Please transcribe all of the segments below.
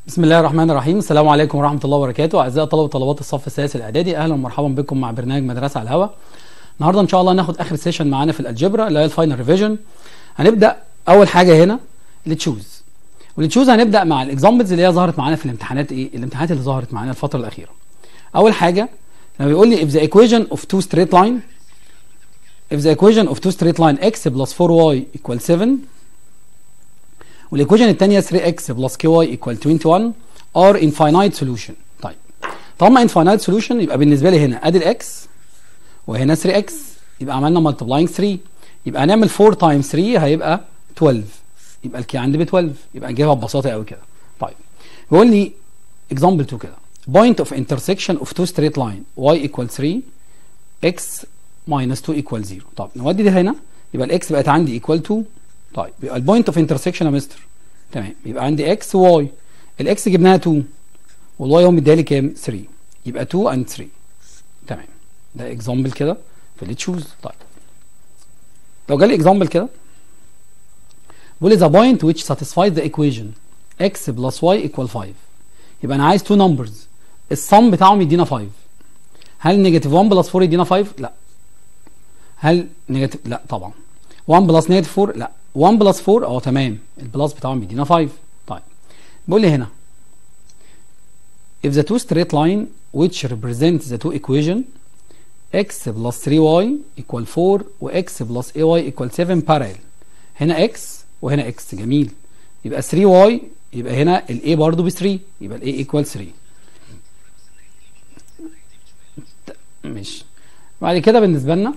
بسم الله الرحمن الرحيم السلام عليكم ورحمه الله وبركاته اعزائي طلبه وطلبات الصف السادس الاعدادي اهلا ومرحبا بكم مع برنامج مدرسه على الهواء النهارده ان شاء الله هناخد اخر سيشن معانا في الالجبرا اللي هي الفاينل ريفيجن هنبدا اول حاجه هنا التشوز والتشوز هنبدا مع الاكزامبلز اللي هي ظهرت معانا في الامتحانات ايه الامتحانات اللي ظهرت معانا الفتره الاخيره اول حاجه لما بيقول لي if the equation of two straight line if the equation of two straight line x plus 4y equals 7 والايكويشن الثانيه 3x plus ky equal 21 are infinite solution طيب طالما infinite solution يبقى بالنسبه لي هنا ادي الاكس وهنا 3x يبقى عملنا multiplying 3 يبقى هنعمل 4 times 3 هيبقى 12 يبقى الكي عندي ب 12 يبقى نجيبها ببساطه قوي كده طيب بيقول لي example 2 كده point of intersection of two straight line y equal 3 x minus 2 equal 0 طب نودي ده هنا يبقى الاكس بقت عندي equal 2 طيب يبقى البوينت اوف انترسكشن يا مستر تمام يبقى عندي اكس واي الاكس جبناها 2 والواي هو مديها لي كام 3 يبقى 2 اند 3 تمام ده اكزامبل كده في اللي تشوز طيب لو جالي اكزامبل كده بيقول لي the point which satisfies the equation x plus y equal 5 يبقى انا عايز two numbers الصم بتاعهم يدينا 5 هل نيجاتيف 1 بلس 4 يدينا 5 لا هل نيجاتيف لا طبعا 1 بلس نيجاتيف 4 لا 1 بلس 4 اه تمام البلس بتاعهم بيدينا 5 طيب بيقول لي هنا if the two straight line which represent the two equation x plus 3y equal 4 و x plus ay equal 7 parallel هنا x وهنا x جميل يبقى 3y يبقى هنا ال a برضه ب 3 يبقى ال a equal 3 ماشي بعد كده بالنسبه لنا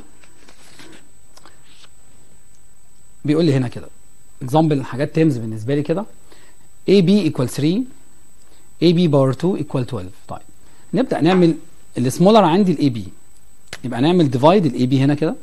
بيقول لي هنا كده اكزامبل حاجات تيمز بالنسبه لي كده AB equal 3 AB باور 2 equal 12 طيب نبدا نعمل السمولر عندي الاي بي يبقى نعمل ديفايد الاي بي هنا كده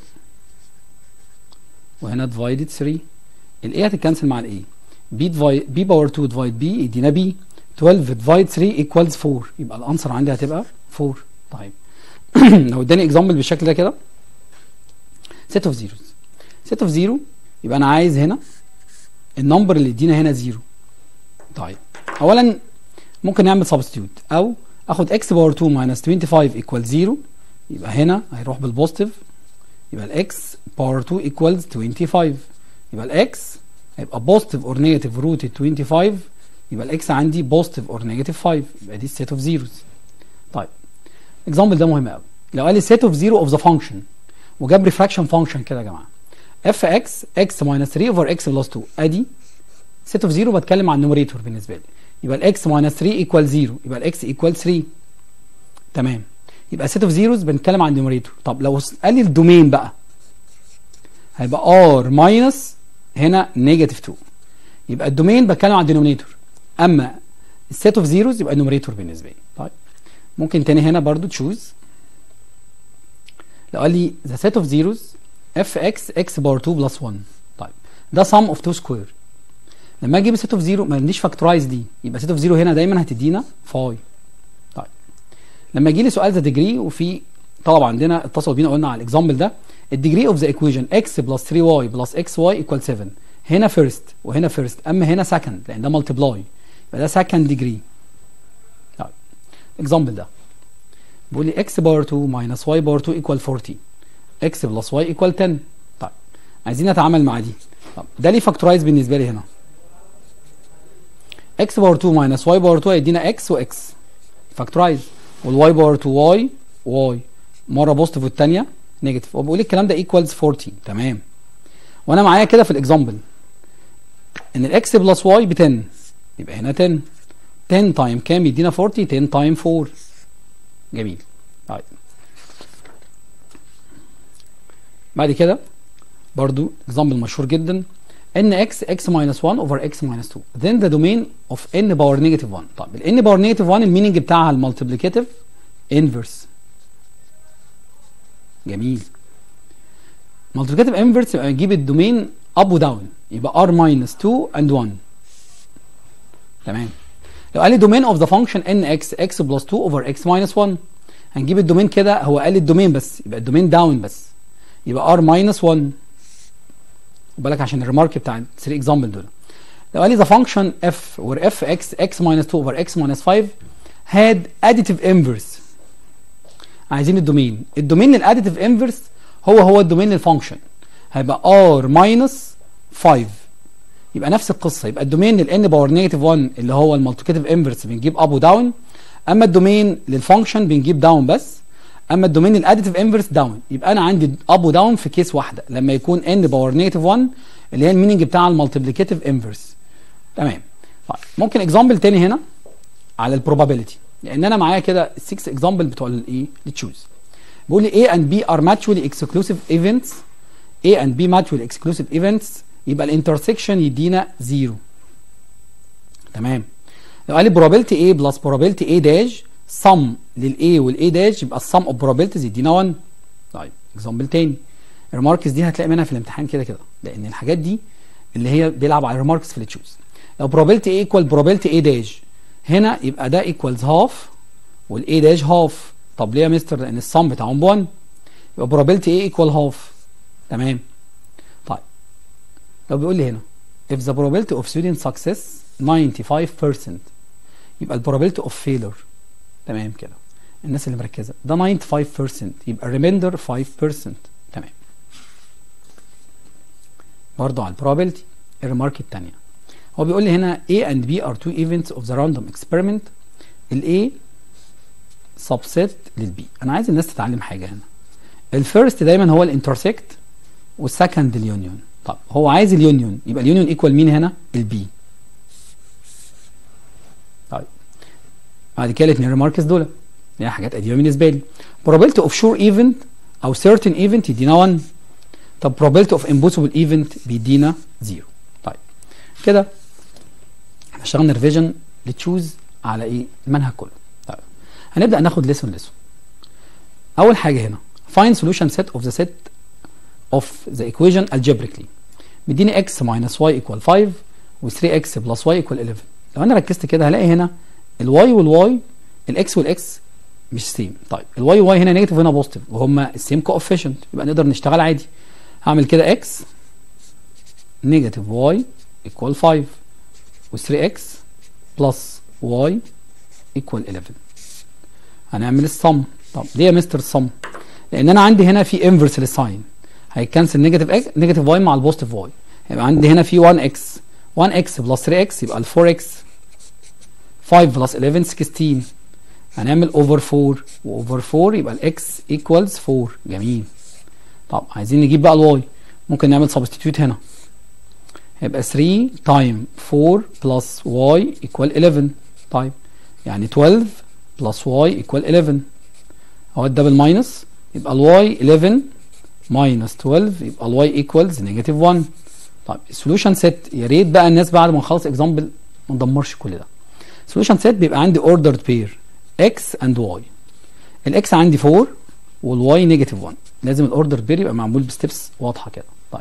وهنا ديفايدد 3 الاي هتتكنسل مع الاي بي ديفايد بي باور 2 ديفايد بي يدينا بي 12 ديفايد 3 ايكوالز 4 يبقى الانسر عندي هتبقى 4 طيب لو اداني اكزامبل بالشكل ده كده سيت اوف زيروز سيت اوف زيرو يبقى انا عايز هنا النمبر اللي يدينا هنا زيرو طيب اولا ممكن نعمل سبستيوت او اخد اكس باور 2 ماينس 25 ايكوال 0 يبقى هنا هيروح بالبوزيتيف يبقى الاكس باور 2 ايكوالز 25 يبقى الاكس هيبقى بوزيتيف اور نيجاتيف روت 25 يبقى الاكس عندي بوزيتيف اور نيجاتيف 5 يبقى دي السيت اوف زيروز طيب الاكزامبل ده مهم قوي لو قال لي سيت اوف زيرو اوف ذا فانكشن وجاب ريفراكشن فانكشن كده يا جماعه اف اكس اكس ماينس 3 اوفر اكس بلس 2 ادي سيت اوف زيرو بتكلم عن النوميريتور بالنسبه لي يبقى الاكس ماينس 3 ايكوال 0 يبقى الاكس ايكوال 3 تمام يبقى سيت اوف زيروز بنتكلم عن النوميريتور طب لو قال لي الدومين بقى هيبقى ار ماينس هنا نيجاتيف 2 يبقى الدومين بتكلم عن الدينومينيتور اما السيت اوف زيروز يبقى النوميريتور بالنسبه لي طيب ممكن تاني هنا برضو تشوز لو قال لي ذا سيت اوف زيروز اف اكس اكس باور 2 بلس 1 طيب ده سم اوف 2 سكوير لما اجيب سيت اوف زيرو ما عنديش فاكتورايز دي يبقى سيت اوف زيرو هنا دايما هتدينا 5 طيب لما يجي لي سؤال ذا ديجري وفي طلبه عندنا اتصلوا بينا قلنا على الاكزامبل ده الديجري اوف ذا ايكويشن اكس بلس 3 واي بلس اكس واي ايكوال 7 هنا فيرست وهنا فيرست اما هنا سكند لان ده ملتبلاي يبقى ده سكند ديجري طيب الاكزامبل ده بيقول لي اكس باور 2 ماينس واي باور 2 ايكوال 40 اكس بلس واي ايكوال 10 طيب عايزين نتعامل مع دي طب ده ليه فاكتورايز بالنسبه لي هنا اكس باور 2 ماينس واي باور 2 هيدينا اكس واكس فاكتورايز والواي باور 2 واي واي مره بوزيتيف والثانيه نيجاتيف وبقول الكلام ده ايكوالز 40 تمام وانا معايا كده في الاكزامبل ان الاكس بلس واي ب 10 يبقى هنا 10 10 تايم كام يدينا 40 10 تايم 4 جميل طيب بعد كده برضو اكزامبل مشهور جدا ان اكس اكس minus 1 over x minus 2 then the domain of n باور negative 1 طب ال n باور negative 1 الميننج بتاعها المالتيبليكاتيف انفرس جميل مالتيبليكاتيف انفرس يبقى نجيب الدومين اب وداون يبقى r minus 2 and 1 تمام لو قال لي دومين اوف ذا فانكشن ان اكس اكس بلس 2 اوفر اكس minus 1 هنجيب الدومين كده هو قال لي الدومين بس يبقى الدومين داون بس يبقى r minus 1 بالك عشان الريمارك بتاع 3 اكزامبل دول لو قال لي the function f where f x x minus 2 over x minus 5 had additive inverse عايزين الدومين الدومين للاديتيف انفرس هو هو الدومين للفانكشن هيبقى r minus 5 يبقى نفس القصه يبقى الدومين للان باور نيجاتيف 1 اللي هو المالتيكاتيف انفرس بنجيب اب وداون اما الدومين للفانكشن بنجيب داون بس اما الدومين للاديتيف انفرس داون يبقى انا عندي اب وداون في كيس واحده لما يكون ان باور نيجاتيف 1 اللي هي الميننج بتاع المالتيبليكاتيف انفرس تمام طيب ممكن اكزامبل تاني هنا على البروبابيلتي لان انا معايا كده 6 اكزامبل بتوع الايه التشوز بيقول لي A and B are mutually exclusive events A and B mutually exclusive events يبقى الانترسكشن يدينا 0 تمام لو قال لي probability A plus probability A dash sum لل A وال A dash يبقى السم اوف probabilities يدينا 1 طيب اكزامبل تاني الريماركس دي هتلاقي منها في الامتحان كده كده لان الحاجات دي اللي هي بيلعب على الريماركس في التشوز لو probability A equal probability A dash هنا يبقى ده equals half وال A dash half طب ليه يا مستر لان السم بتاعهم ب 1 يبقى probability A equal half تمام طيب لو بيقول لي هنا if the probability of student success 95% يبقى ال probability of failure تمام كده الناس اللي مركزه ده 95% يبقى remainder 5% تمام برضه على probability الريمارك الثانيه هو بيقول لي هنا A and B are two events of the random experiment ال A subset لل B انا عايز الناس تتعلم حاجه هنا الفيرست دايما هو الانترسكت والسكند اليونيون طب هو عايز اليونيون يبقى اليونيون ايكوال مين هنا البي طيب بعد كده الاثنين ريماركس دول دي حاجات قديمه بالنسبه لي probability of sure event او certain event يدينا 1 طب probability of impossible event بيدينا 0 طيب كده احنا اشتغلنا ريفيجن لتشوز على ايه المنهج كله طيب هنبدا ناخد ليسون ليسون اول حاجه هنا find solution set of the set of the equation algebraically مديني x minus y equal 5 و 3x plus y equal 11 لو انا ركزت كده هلاقي هنا الواي والواي الاكس والاكس مش سيم طيب الواي واي هنا نيجاتيف وهنا بوزيتيف وهما السيم كوفيشنت يبقى نقدر نشتغل عادي هعمل كده اكس نيجاتيف واي ايكوال 5 و 3x بلس واي ايكوال 11 هنعمل الصم طب ليه يا مستر الصم لان انا عندي هنا في انفرس للساين هيكنسل نيجاتيف اكس نيجاتيف واي مع البوزيتيف واي يبقى عندي هنا في 1 اكس 1 اكس بلس 3 اكس يبقى ال 4 اكس 5 بلس 11 16 هنعمل اوفر 4 واوفر 4 يبقى الاكس ايكوالز 4 جميل طب عايزين نجيب بقى الواي ممكن نعمل سبستيتيوت هنا هيبقى 3 تايم 4 بلس واي ايكوال 11 طيب يعني 12 بلس واي ايكوال 11 اهو ده بالماينس يبقى الواي 11 ماينس 12 يبقى الواي ايكوالز نيجاتيف 1 طيب السوليوشن سيت يا ريت بقى الناس بعد ما نخلص اكزامبل ما ندمرش كل ده سوليوشن سيت بيبقى عندي اوردرد بير اكس اند واي الاكس عندي 4 والواي نيجاتيف 1 لازم الاوردر بير يبقى معمول بستبس واضحه كده طيب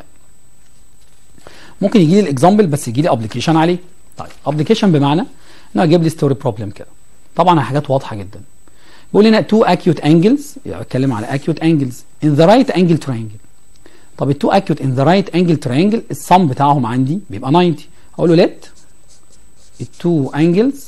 ممكن يجي لي الاكزامبل بس يجي لي ابلكيشن عليه طيب ابلكيشن بمعنى انه اجيب لي ستوري بروبلم كده طبعا حاجات واضحه جدا بيقول لنا تو اكيوت انجلز يعني بتكلم على اكيوت انجلز ان ذا رايت انجل ترينجل طب التو اكيوت ان ذا رايت انجل ترينجل السم بتاعهم عندي بيبقى 90 اقول له ليت التو انجلز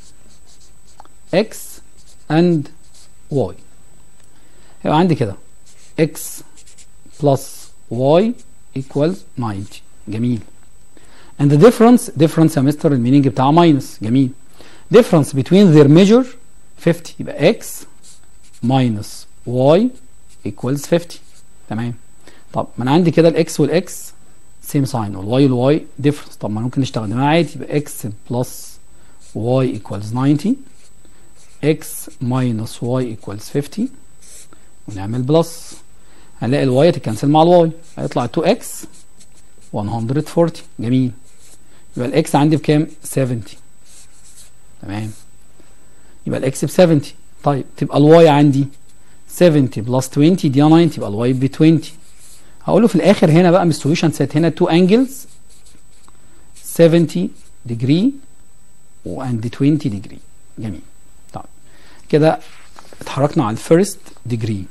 اكس اند واي يبقى عندي كده x plus y equals 90 جميل and the difference difference يا مستر المينينج بتاعها ماينس جميل difference between their measure 50 يبقى x minus y equals 50 تمام طب ما انا عندي كده الاكس والاكس سيم ساين والواي والواي difference طب ما ممكن نستخدمها عادي يبقى x plus y equals 90 x minus y equals 50 ونعمل بلس هنلاقي الواي تتكنسل مع الواي هيطلع 2x 140 جميل يبقى الاكس عندي بكام 70 تمام يبقى الاكس ب 70 طيب تبقى الواي عندي 70 بلس 20 دي 90 يبقى الواي ب 20 هقول له في الاخر هنا بقى من السوليوشن سيت هنا 2 انجلز 70 ديجري واند 20 ديجري جميل طيب كده اتحركنا على الفيرست ديجري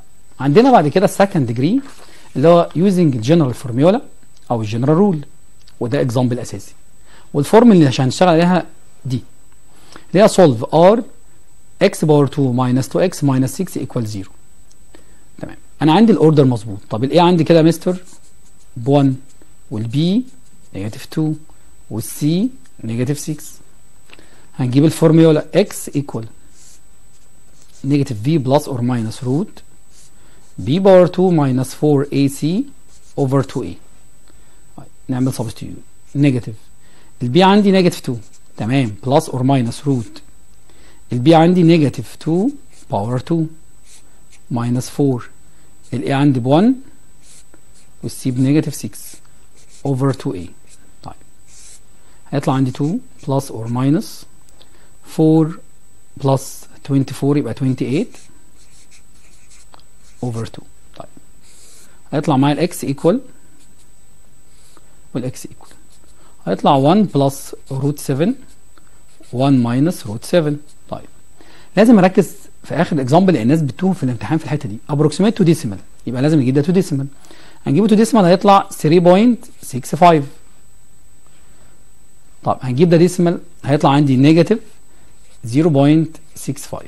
عندنا بعد كده السكند ديجري اللي هو using الجنرال فورميولا او الجنرال رول وده اكزامبل اساسي والفورم اللي عشان هنشتغل عليها دي اللي هي solve r x باور 2 minus 2x minus 6 equal 0 تمام انا عندي الاوردر مظبوط طب الايه عندي كده يا مستر ب 1 والبي نيجاتيف 2 والسي نيجاتيف 6 هنجيب الفورميولا x equal نيجاتيف v بلس اور ماينس روت b باور 2 minus 4ac over 2a طيب، نعمل substitute نيجاتيف البي عندي نيجاتيف 2 تمام بلس اور ماينس روت البي عندي نيجاتيف 2 باور 2 ماينس 4 الاي عندي ب 1 والسي بنيجاتيف 6 اوفر 2a طيب هيطلع عندي 2 بلس اور ماينس 4 بلس 24 يبقى 28 اوفر 2 طيب هيطلع معايا الاكس ايكوال والاكس ايكوال هيطلع 1 بلس روت 7 1 ماينس روت 7 طيب لازم اركز في اخر اكزامبل لان الناس بتوه في الامتحان في الحته دي ابروكسيميت تو ديسيمال يبقى لازم نجيب ده تو ديسيمال هنجيبه تو ديسيمال هيطلع 3.65 طب هنجيب ده ديسيمال هيطلع عندي نيجاتيف 0.65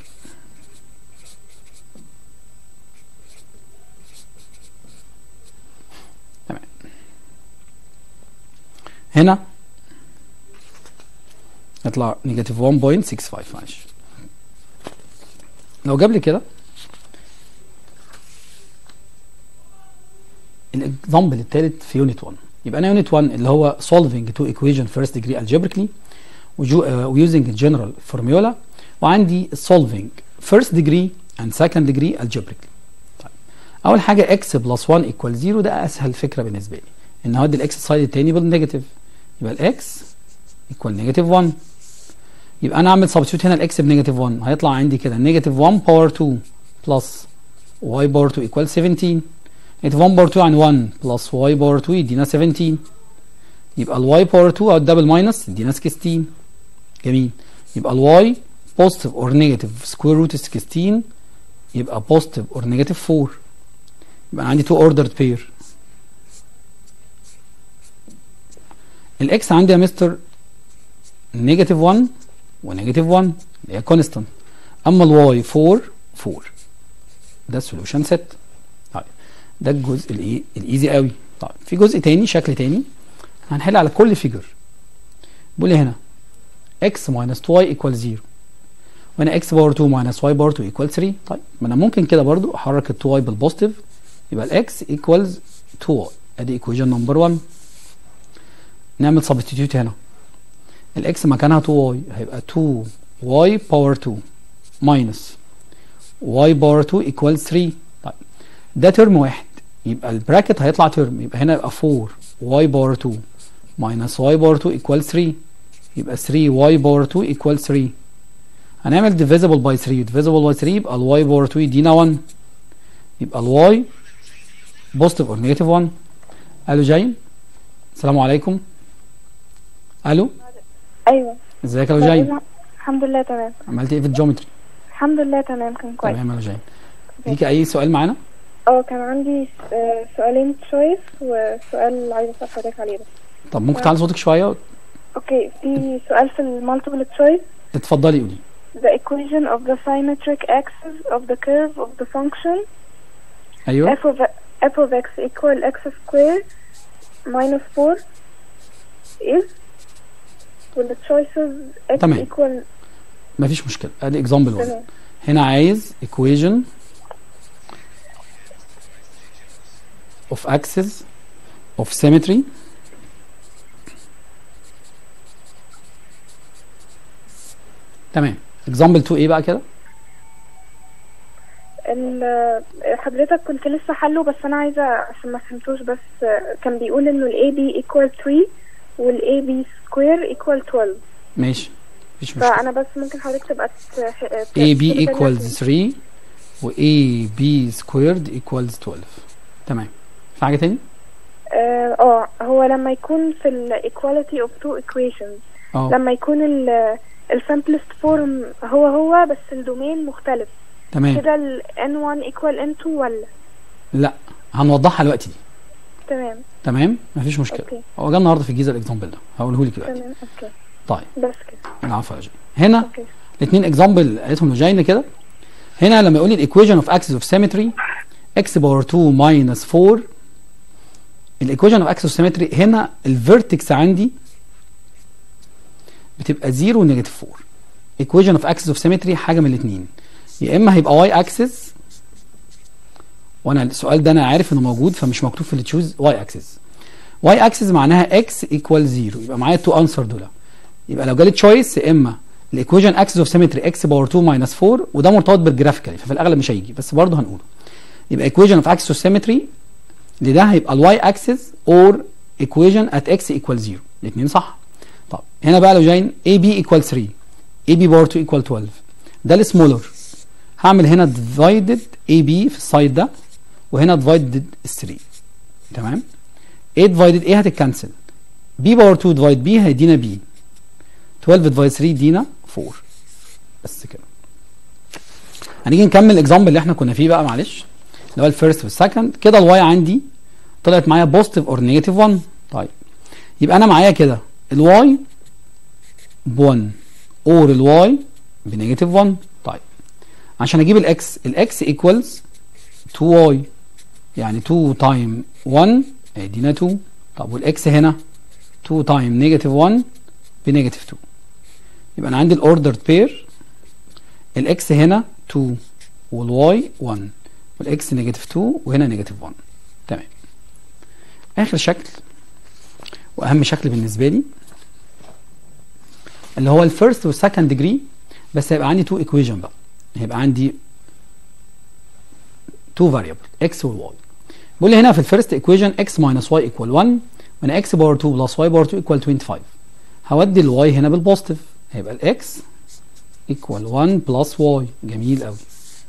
تمام هنا يطلع نيجاتيف 1.65 معلش لو جاب لي كده الاكزامبل الثالث في يونت 1 يبقى انا يونت 1 اللي هو solving two equation first degree algebraically ويوزنج general formula وعندي solving first degree and second degree algebraically طيب اول حاجه x بلس 1 equal 0 ده اسهل فكره بالنسبه لي ان هودي الاكس سايد التاني بالنيجاتيف يبقى الاكس equal نيجاتيف 1 يبقى انا اعمل سبستيوت هنا الاكس بنيجاتيف 1 هيطلع عندي كده نيجاتيف 1 باور 2 بلس واي باور 2 equal 17 نيجاتيف 1 باور 2 عن 1 بلس واي باور 2 يدينا 17 يبقى الواي باور 2 او الدبل ماينس يدينا 16 جميل يبقى الواي بوزيتيف اور نيجاتيف سكوير روت 16 يبقى بوزيتيف اور نيجاتيف 4 يبقى انا عندي 2 اوردرد بير الاكس عندي يا مستر نيجاتيف 1 ونيجاتيف 1 اللي هي كونستانت اما الواي 4 4 ده السوليوشن سيت طيب ده الجزء الايه الايزي قوي طيب في جزء تاني شكل تاني هنحل على كل فيجر بيقول لي هنا x minus 2y equal 0 وهنا x باور 2 minus y باور 2 equal 3 طيب ما انا ممكن كده برضو احرك ال 2y بالبوزيتيف يبقى ال x equals 2y ادي equation نمبر 1 نعمل substitute هنا ال x مكانها 2y هيبقى 2y باور 2 minus y باور 2 equal 3 طيب ده ترم واحد يبقى البراكت هيطلع ترم يبقى هنا يبقى 4 y باور 2 minus y باور 2 equal 3 يبقى 3 y باور 2 equal 3 هنعمل divisible by 3 divisible by 3 يبقى ال y باور 2 يدينا 1 يبقى ال y positive or negative 1 الو جاي السلام عليكم الو ايوه ازيك يا لو جاي الحمد لله تمام عملت ايه في الجيومتري الحمد لله تمام كان كويس تمام يا لو جاي ليك اي سؤال معانا اه كان عندي آه، سؤالين تشويس وسؤال عايزه اسال حضرتك عليه بس طب ممكن تعلي صوتك شويه اوكي في سؤال في المالتيبل تشويس اتفضلي قولي the equation of the symmetric axis of the curve of the function ايوه f of f of x equal x square minus 4 is وال choices x تمام. equal مفيش مشكله ادي اكزامبل 1 تمام هنا عايز equation of axis of symmetry تمام example 2 ايه بقى كده ال- حضرتك كنت لسه حله بس انا عايزه عشان ما فهمتوش بس كان بيقول انه ال AB equal 3 وال AB square equal 12 ماشي مفيش مشكله فانا بس ممكن حضرتك تبقى ت- ت- AB تكتب equals 3 و AB squared equals 12 تمام في حاجه تاني اه آه، هو لما يكون في ال equality of two equations اه لما يكون ال ال simplest form هو هو بس الدومين مختلف تمام كده ال N1 equal N2 ولا لا هنوضحها دلوقتي دي تمام تمام مفيش مشكله اوكي هو جه النهارده في الجيزه الاكزامبل ده هقوله لك دلوقتي تمام اوكي طيب بس كده العفو يا جاي هنا اوكي الاثنين اكزامبل لقيتهم لجاينا كده هنا لما يقول لي الايكويشن اوف اكسس اوف سيمتري اكس باور 2 ماينس 4 الايكويشن اوف اكسس اوف سيمتري هنا الفيرتكس عندي بتبقى 0 ونيجاتيف 4 ايكويشن اوف اكسس اوف سيمتري حاجه من الاثنين يا اما هيبقى واي اكسس وانا السؤال ده انا عارف انه موجود فمش مكتوب في اللي تشوز واي اكسس واي اكسس معناها اكس ايكوال 0 يبقى معايا تو انسر دول يبقى لو جالي تشويس يا اما الايكويشن اكسس اوف سيمتري اكس باور 2 ماينس 4 وده مرتبط بالجرافيكال ففي الاغلب مش هيجي بس برضه هنقوله يبقى ايكويشن اوف اكسس اوف سيمتري لده هيبقى الواي اكسس اور ايكويشن ات اكس ايكوال 0 الاثنين صح طب هنا بقى لو جايين اي بي ايكوال 3 اي بي باور 2 ايكوال 12 ده السمولر هعمل هنا ديفايدد اي بي في السايد ده وهنا ديفايدد 3 تمام a ديفايدد a هتتكنسل b باور 2 ديفايد b هيدينا b 12 ديفايد 3 يدينا 4 بس كده هنيجي نكمل الاكزامبل اللي احنا كنا فيه بقى معلش اللي هو الفيرست والسكند كده الواي عندي طلعت معايا بوزيتيف اور نيجاتيف 1 طيب يبقى انا معايا كده الواي ب 1 اور الواي بنيجاتيف 1 طيب عشان اجيب الاكس الاكس ايكوالز 2y يعني 2 تايم 1 هيدينا 2 طب والاكس هنا 2 تايم نيجاتيف 1 بنيجاتيف 2 يبقى انا عندي الاوردرد بير الاكس هنا 2 والواي 1 والاكس نيجاتيف 2 وهنا نيجاتيف 1 تمام اخر شكل واهم شكل بالنسبه لي اللي هو الفيرست والسكند ديجري بس هيبقى عندي 2 ايكويشن بقى هيبقى عندي 2 فاريبل x والواي بيقول لي هنا في الفيرست ايكويشن x minus y ايكوال 1 وانا x باور 2 بلس y باور 2 ايكوال 25 هودي الواي هنا بالبوزيتيف هيبقى الاكس ايكوال 1 بلس y جميل قوي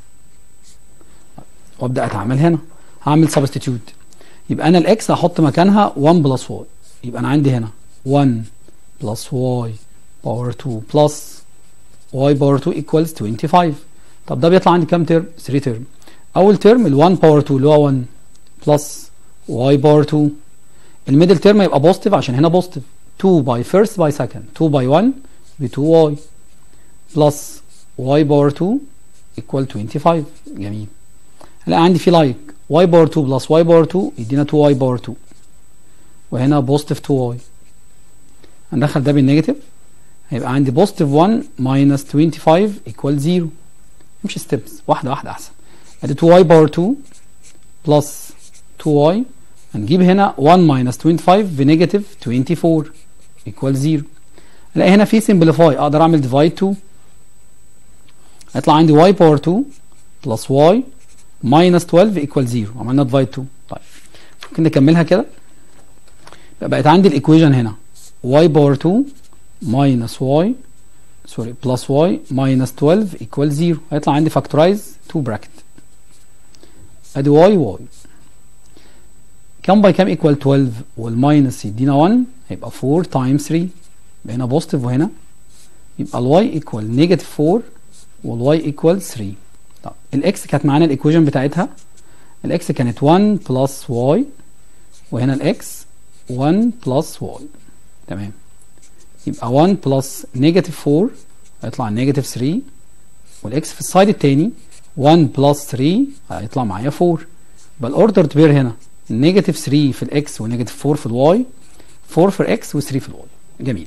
وابدا اتعامل هنا هعمل سبستيتيوت يبقى انا الاكس هحط مكانها 1 بلس y يبقى انا عندي هنا 1 بلس y باور 2 بلس y باور 2 ايكوالز 25 طب ده بيطلع عندي كام ترم 3 ترم اول ترم ال 1 باور 2 اللي هو 1 بلس y باور 2 الميدل ترم هيبقى بوزيتيف عشان هنا بوزيتيف 2 باي فيرست باي سكند 2 باي 1 ب 2y بلس y باور 2 ايكوال 25 جميل هلا عندي في لايك y باور 2 بلس y باور 2 يدينا 2y باور 2 وهنا بوزيتيف 2y هندخل ده بالنيجاتيف هيبقى عندي بوزيتيف 1 ماينس 25 ايكوال 0 امشي ستيبس واحده واحده احسن ادي 2y باور 2 بلس 2y هنجيب هنا 1 ماينس 25 بنيجاتيف 24 ايكوال 0 الاقي هنا في سمبليفاي اقدر اعمل ديفايد 2 هيطلع عندي y باور 2 بلس y ماينس 12 ايكوال 0 عملنا ديفايد 2 طيب ممكن نكملها كده بقت عندي الايكويشن هنا y باور 2 ماينس y سوري بلس y ماينس 12 ايكوال 0 هيطلع عندي فاكتورايز 2 براكت ادي y y كام باي كام ايكوال 12 والماينس يدينا 1 هيبقى 4 تايمز 3 يبقى هنا بوزيتيف وهنا يبقى الواي ايكوال نيجاتيف 4 والواي ايكوال 3 طب الاكس كانت معانا الايكويشن بتاعتها الاكس كانت 1 بلس واي وهنا الاكس 1 بلس واي تمام يبقى 1 بلس نيجاتيف 4 هيطلع نيجاتيف 3 والاكس في السايد التاني 1 بلس 3 هيطلع معايا 4 يبقى الاوردرد بير هنا نيجاتيف 3 في الاكس ونيجاتيف 4 في الواي 4 في الاكس و3 في الواي جميل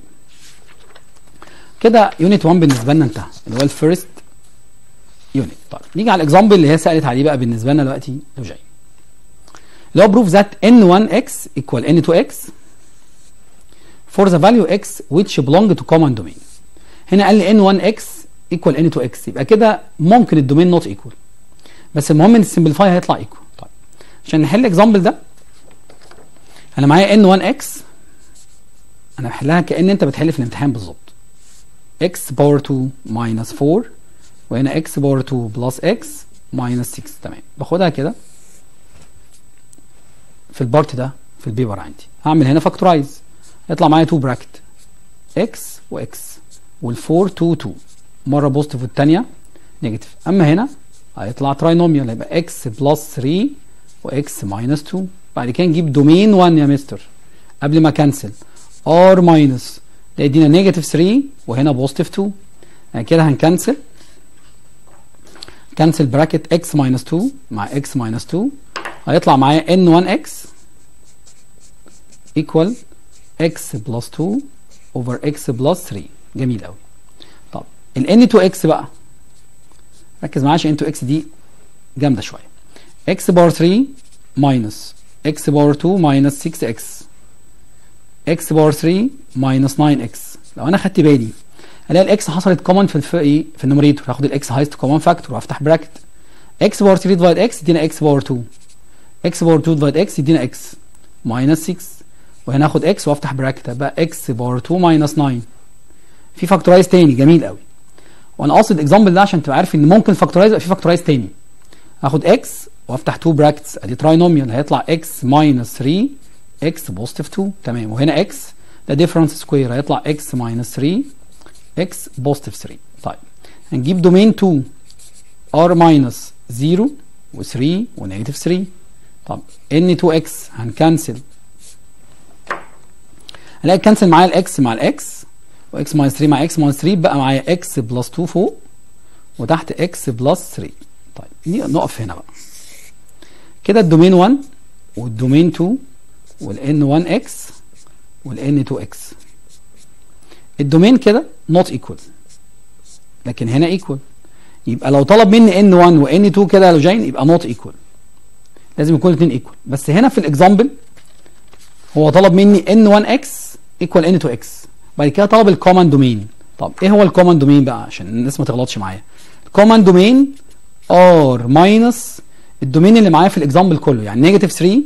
كده يونت 1 بالنسبه لنا انتهى اللي هو الفيرست يونت طيب نيجي على الاكزامبل اللي هي سالت عليه بقى بالنسبه لنا دلوقتي لو جاي اللي هو بروف ذات n1x equal n2x for the value x which belong to common domain هنا قال لي n1x equal n2x يبقى كده ممكن الدومين نوت ايكوال بس المهم ان السمبليفاي هيطلع ايكوال طيب عشان نحل الاكزامبل ده انا معايا n1x انا بحلها كان انت بتحل في الامتحان بالظبط x باور 2 minus 4 وهنا x باور 2 بلس x minus 6 تمام باخدها كده في البارت ده في البيبر عندي هعمل هنا فاكتورايز يطلع معايا 2 براكت x و x وال4 2 2 مره بوزيتيف والثانيه نيجاتيف اما هنا هيطلع تراينوميال هيبقى x بلس 3 و x ماينس 2 بعد كده نجيب دومين 1 يا مستر قبل ما كنسل ار ماينس ده يدينا نيجاتيف 3 وهنا بوزيتيف 2 يعني كده هنكنسل كنسل براكت اكس ماينس 2 مع اكس ماينس 2 هيطلع معايا ان 1 اكس ايكوال اكس بلس 2 اوفر اكس بلس 3 جميل قوي طب ال ان 2 اكس بقى ركز معايا عشان ان 2 اكس دي جامده شويه اكس باور 3 ماينس اكس باور 2 ماينس 6 اكس اكس باور 3 ماينس 9 اكس لو انا خدت بالي الاقي الاكس حصلت كومن في الف... ايه في النوميريتور هاخد الاكس هايست كومن فاكتور وافتح براكت اكس باور 3 ديفايد اكس يدينا اكس باور 2 اكس باور 2 ديفايد اكس يدينا اكس ماينس 6 وهنا اخد اكس وافتح براكت بقى اكس باور 2 ماينس 9 في فاكتورايز تاني جميل قوي وانا قاصد الاكزامبل ده عشان تبقى عارف ان ممكن فاكتورايز يبقى في فاكتورايز تاني هاخد اكس وافتح 2 براكتس ادي تراينوميال هيطلع اكس ماينس 3 اكس بوزيتيف 2 تمام وهنا اكس ده ديفرنس سكوير هيطلع اكس ماينس 3 اكس بوزيتيف 3 طيب هنجيب دومين 2 ار ماينس 0 و3 ونيجاتيف 3 طب ان 2 اكس هنكنسل هلاقي كنسل معايا الاكس مع الاكس واكس ماينس 3 مع اكس ماينس 3 بقى معايا اكس بلس 2 فوق وتحت اكس بلس 3 طيب نقف هنا بقى كده الدومين 1 والدومين 2 والان 1 اكس والان 2 اكس الدومين كده نوت ايكوال لكن هنا ايكوال يبقى لو طلب مني ان 1 وان 2 كده لو جايين يبقى نوت ايكوال لازم يكون الاثنين ايكوال بس هنا في الاكزامبل هو طلب مني ان 1 اكس ايكوال ان 2 اكس بعد كده طلب الكومن دومين طب ايه هو الكومن دومين بقى عشان الناس ما تغلطش معايا الكومن دومين ار ماينس الدومين اللي معايا في الاكزامبل كله يعني نيجاتيف 3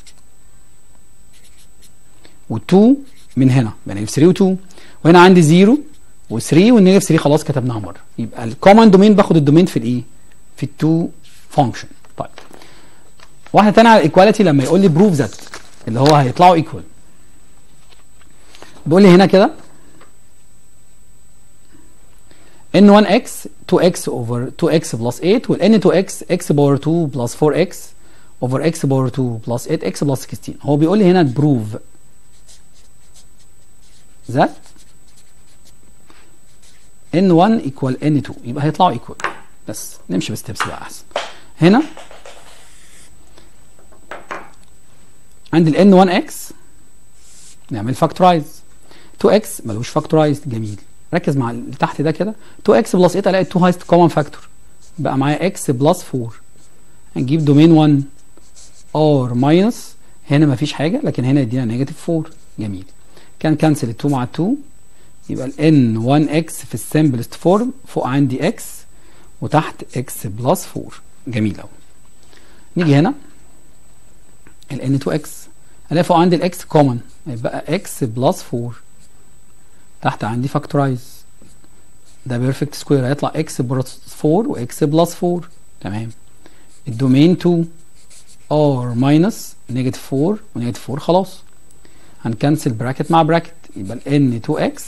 و2 من هنا يبقى نيجاتيف 3 و2 وهنا عندي 0 و3 والنيجاتيف 3 خلاص كتبناها مره يبقى الكومن دومين باخد الدومين في الايه في التو فانكشن طيب واحده ثانيه على الايكواليتي لما يقول لي بروف ذات اللي هو هيطلعوا ايكوال بيقول لي هنا كده n1x 2x over 2x plus 8 وال n2x x باور 2 plus 4x over x باور 2 plus 8x plus 16 هو بيقول لي هنا prove that n1 equal n2 يبقى هيطلعوا equal بس نمشي بستبس بقى احسن هنا عند ال n1x نعمل فاكتورايز 2x ملوش فاكتورايز جميل ركز مع اللي تحت ده كده 2x بلس 8 الاقي 2 هايست كومن فاكتور بقى معايا x بلس 4 هنجيب دومين 1 r ماينس هنا مفيش حاجه لكن هنا يدينا نيجاتيف 4 جميل كان كانسل ال 2 مع ال 2 يبقى ال n 1x في السمبلست فورم فوق عندي x وتحت x بلس 4 جميل قوي نيجي هنا ال n 2x الاقي فوق عندي الاكس كومن يبقى x بلس 4 تحت عندي فاكتورايز ده بيرفكت سكوير هيطلع x بلس 4 واكس بلس 4 تمام الدومين 2 r ماينس نيجاتيف 4 ونيجاتيف 4 خلاص هنكنسل براكت مع براكت يبقى ال n 2x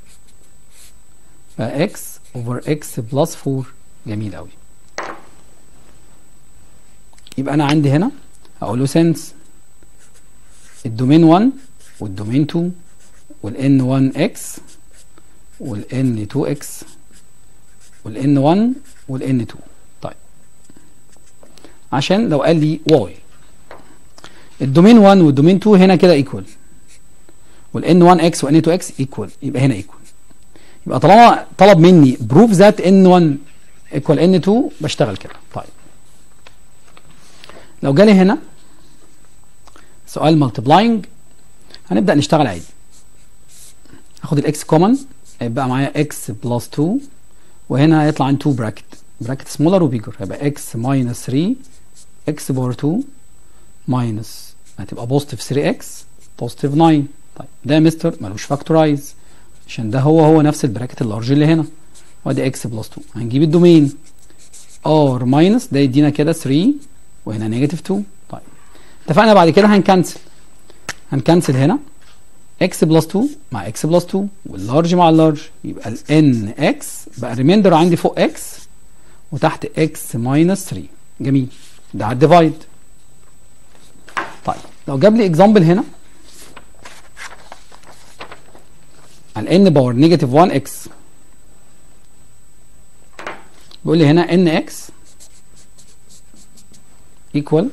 بقى x اوفر x بلس 4 جميل قوي يبقى انا عندي هنا هقول له سنس الدومين 1 والدومين 2 والان 1 اكس والان 2 اكس والان 1 والان 2 طيب عشان لو قال لي واي الدومين 1 والدومين 2 هنا كده ايكوال والان 1 اكس وان 2 اكس ايكوال يبقى هنا ايكوال يبقى طالما طلب مني بروف ذات ان 1 ايكوال ان 2 بشتغل كده طيب لو جالي هنا سؤال مالتبلاينج هنبدا نشتغل عادي هاخد الاكس كومن هيبقى معايا اكس بلس 2 وهنا هيطلع عندي 2 براكت براكت سمولر وبيجر هيبقى اكس ماينس 3 اكس باور 2 ماينس هتبقى بوزيتيف 3 اكس بوزيتيف 9 طيب ده يا مستر ملوش فاكتورايز عشان ده هو هو نفس البراكت اللارج اللي هنا وادي اكس بلس 2 هنجيب الدومين ار ماينس ده يدينا كده 3 وهنا نيجاتيف 2 طيب اتفقنا بعد كده هنكنسل هنكنسل هنا x بلس 2 مع x بلس 2 واللارج مع اللارج يبقى ال n x بقى ريميندر عندي فوق x وتحت x ماينس 3 جميل ده على الديفايد طيب لو جاب لي اكزامبل هنا على ان باور نيجاتيف 1 اكس بيقول لي هنا ان اكس ايكوال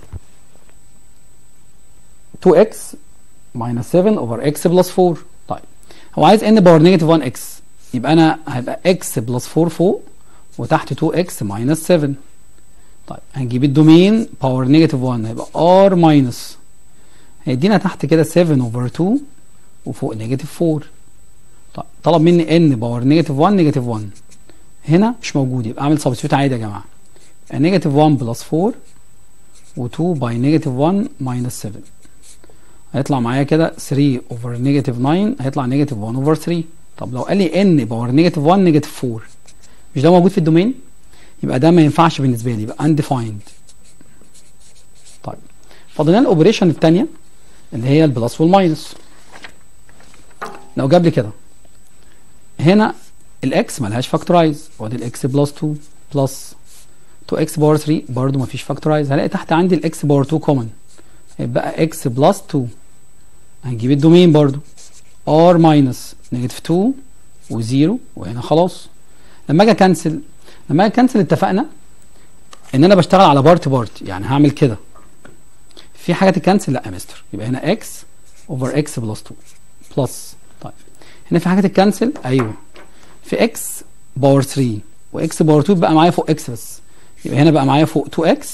2x minus 7 over x plus 4 طيب هو عايز n باور نيجاتيف 1 x يبقى انا هيبقى x بلس 4 فوق وتحت 2x minus 7 طيب هنجيب الدومين باور نيجاتيف 1 هيبقى r minus هيدينا تحت كده 7 over 2 وفوق نيجاتيف 4 طيب طلب مني n باور نيجاتيف 1 نيجاتيف 1 هنا مش موجود يبقى اعمل سبستيوت عادي يا جماعه نيجاتيف 1 بلس 4 و2 باي نيجاتيف 1 ماينس 7 هيطلع معايا كده 3 اوفر نيجاتيف 9 هيطلع نيجاتيف 1 اوفر 3 طب لو قال لي ان باور نيجاتيف 1 نيجاتيف 4 مش ده موجود في الدومين يبقى ده ما ينفعش بالنسبه لي يبقى undefined طيب فاضل لنا الاوبريشن الثانيه اللي هي البلس والماينس لو جاب لي كده هنا الاكس ملهاش فاكتورايز وادي الاكس بلس 2 بلس 2 اكس باور 3 برضه مفيش فاكتورايز هلاقي تحت عندي الاكس باور 2 كومن هيبقى اكس بلس 2 هنجيب الدومين برضو ار ماينس نيجاتيف 2 و0 وهنا خلاص لما اجي اكنسل لما اجي اكنسل اتفقنا ان انا بشتغل على بارت بارت يعني هعمل كده في حاجه تتكنسل لا يا مستر يبقى هنا اكس اوفر اكس بلس 2 بلس طيب هنا في حاجه تتكنسل ايوه في اكس باور 3 واكس باور 2 بقى معايا فوق اكس بس يبقى هنا بقى معايا فوق 2 اكس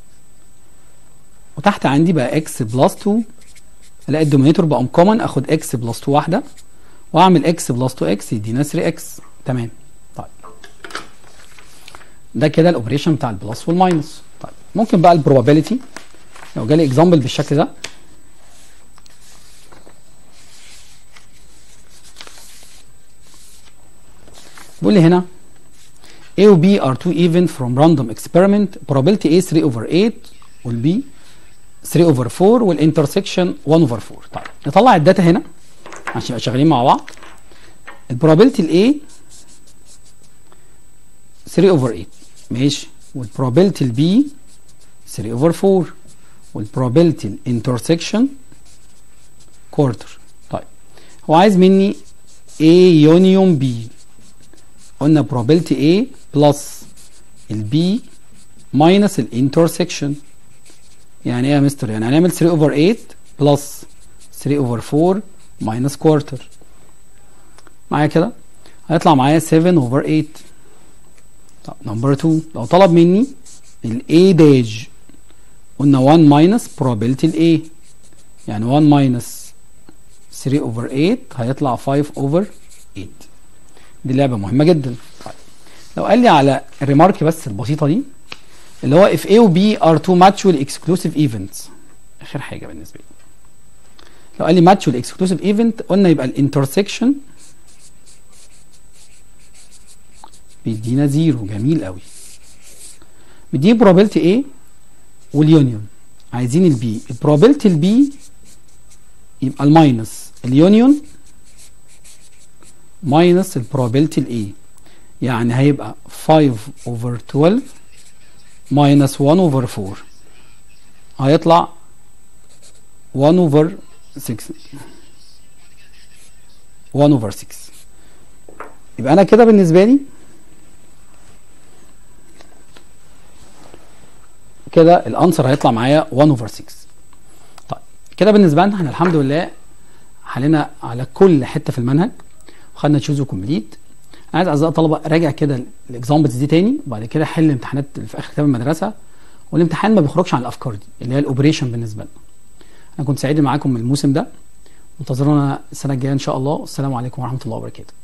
وتحت عندي بقى اكس بلس 2 الاقي الدومينيتور بقى كومن اخد اكس بلس 2 واحده واعمل اكس بلس 2 اكس يدينا 3 اكس تمام طيب ده كده الاوبريشن بتاع البلس والماينس طيب ممكن بقى البروبابيلتي لو جالي اكزامبل بالشكل ده بيقول لي هنا A و B are two even from random experiment probability A 3 over 8 والB 3 اوفر 4 والانترسكشن 1 اوفر 4 طيب نطلع الداتا هنا عشان نبقى شغالين مع بعض البروبابيلتي الاي 3 اوفر 8 ماشي والبروبابيلتي البي 3 اوفر 4 والبروبابيلتي الانترسكشن كوارتر طيب هو عايز مني A يونيون B قلنا probability A بلس البي ماينس الانترسكشن يعني ايه يا مستر يعني هنعمل 3 اوفر 8 بلس 3 اوفر 4 ماينس كوارتر معايا كده هيطلع معايا 7 اوفر 8 طب نمبر 2 لو طلب مني الاي داج قلنا 1 ماينس probability الاي يعني 1 ماينس 3 اوفر 8 هيطلع 5 اوفر 8 دي لعبه مهمه جدا طيب لو قال لي على الريمارك بس البسيطه دي اللي هو if A و B are two mutually exclusive events اخر حاجه بالنسبه لي لو قال لي mutually exclusive event قلنا يبقى الانترسكشن بيدينا زيرو جميل قوي مديني probability A واليونيون عايزين البي probability البي يبقى الماينس اليونيون ماينس probability الاي يعني هيبقى 5 over 12 minus 1 over 4 هيطلع 1 over 6 1 over 6 يبقى انا كده بالنسبه لي كده الانسر هيطلع معايا 1 over 6 طيب كده بالنسبه لنا احنا الحمد لله حلينا على كل حته في المنهج وخدنا تشوز وكومبليت انا عايز اعزائي الطلبه راجع كده الاكزامبلز دي تاني وبعد كده حل الامتحانات اللي في اخر كتاب المدرسه والامتحان ما بيخرجش عن الافكار دي اللي هي الاوبريشن بالنسبه لنا انا كنت سعيد معاكم الموسم ده انتظرونا السنه الجايه ان شاء الله والسلام عليكم ورحمه الله وبركاته